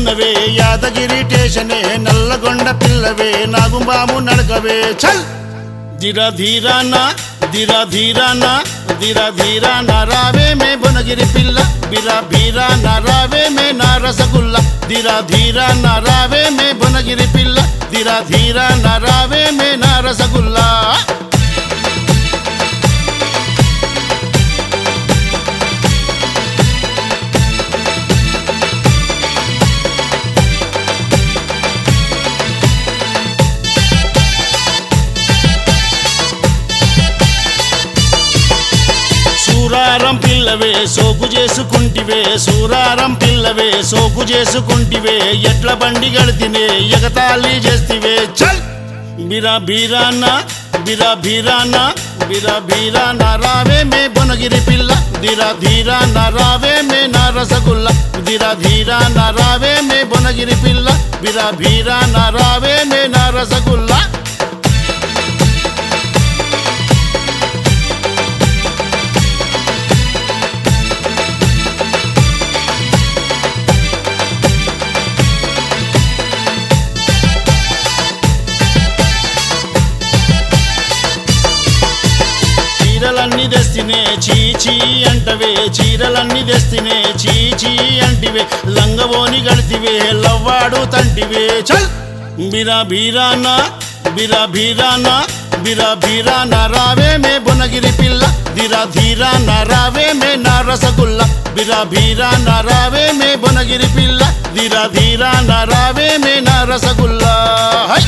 ఉన్నవే యాదగిరి టేషనే నల్లగొండ పిల్లవే నాగుంబాము నడకవే చల్ దిర ధీరానా దిర ధీరానా దిర ధీరానా రావే మే బునగిరి పిల్ల బిరా బీరా రావే మే నా రసగుల్ల దిర ధీరానా రావే మే బునగిరి పిల్ల దిర ధీరానా రావే మే నా రసగుల్లా సూరారం పిల్లవే సోకు చేసుకుంటివే సూరారం పిల్లవే సోకు చేసుకుంటివే ఎట్ల బండి గడితినే ఎగతాళి చేస్తివే చల్ బిరా బీరానా బిరా బీరానా బిరా బీరానా రావే మే బొనగిరి పిల్ల దిరా ధీరా రావే మే నా రసగుల్ల దిరా ధీరా రావే మే బొనగిరి పిల్ల బిరా బీరా రావే మే నా రసగుల్లా చీరలన్నీ తెస్తినే చీచీ అంటవే చీరలన్నీ తెస్తినే చీచీ అంటివే లంగవోని గడితివే లవ్వాడు తంటివే చల్ బిరా బీరానా బిరా బీరానా బిరా బీరానా రావే మే బునగిరి పిల్ల దిరా ధీరా రావే మే నా రసగుల్ల బిరా బీరానా రావే మే బునగిరి పిల్ల దిరా ధీరా రావే మే నా రసగుల్లా హై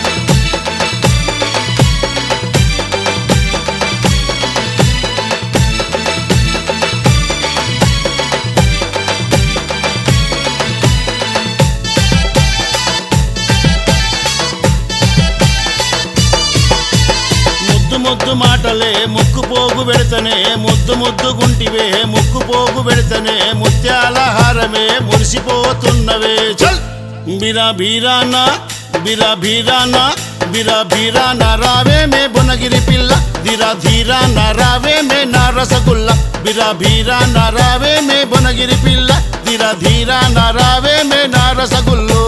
ముద్దు ముద్దు మాటలే ముక్కు పోగు పెడతనే ముద్దు ముద్దు గుంటివే ముక్కు పోగు పెడతనే ముత్యాల హారమే మురిసిపోతున్నవే చల్ బిరా బీరానా బిరా బీరానా బిరా బీరానా రావే మే బునగిరి పిల్ల దిరా ధీరా రావే మే నా రసగుల్ల బిరా బీరానా రావే మే బునగిరి పిల్ల దిరా ధీరా రావే మే నా రసగుల్లో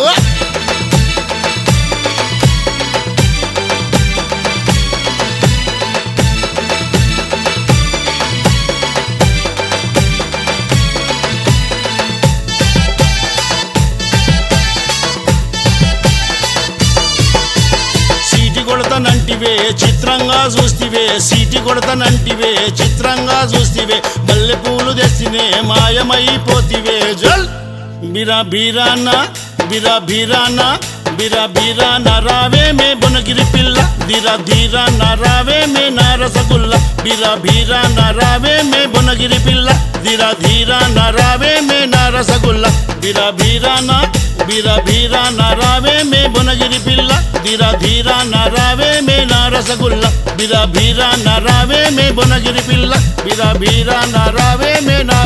సీటి కొడతనంటివే చిత్రంగా చూస్తివే సీటి కొడతనంటివే చిత్రంగా చూస్తివే మల్లె పూలు తెస్తినే మాయమైపోతివే జల్ బిరా బీరానా బిరా బీరానా బిరా బీరానా రావే మే బునగిరి పిల్ల దిరా ధీరా రావే మే నా రసగుల్ల బిరా బీరానా రావే మే బునగిరి పిల్ల దిరా ధీరా రావే మే నా రసగుల్ల బిరా బీరానా బిరా బీరానా రావే మే బునగిరి పిల్ల దిరా ధీరా రావే మే నా రసగుల్ల బిరా బీరా రావే మే బునగిరి పిల్ల బిరా బీరా రావే మే నా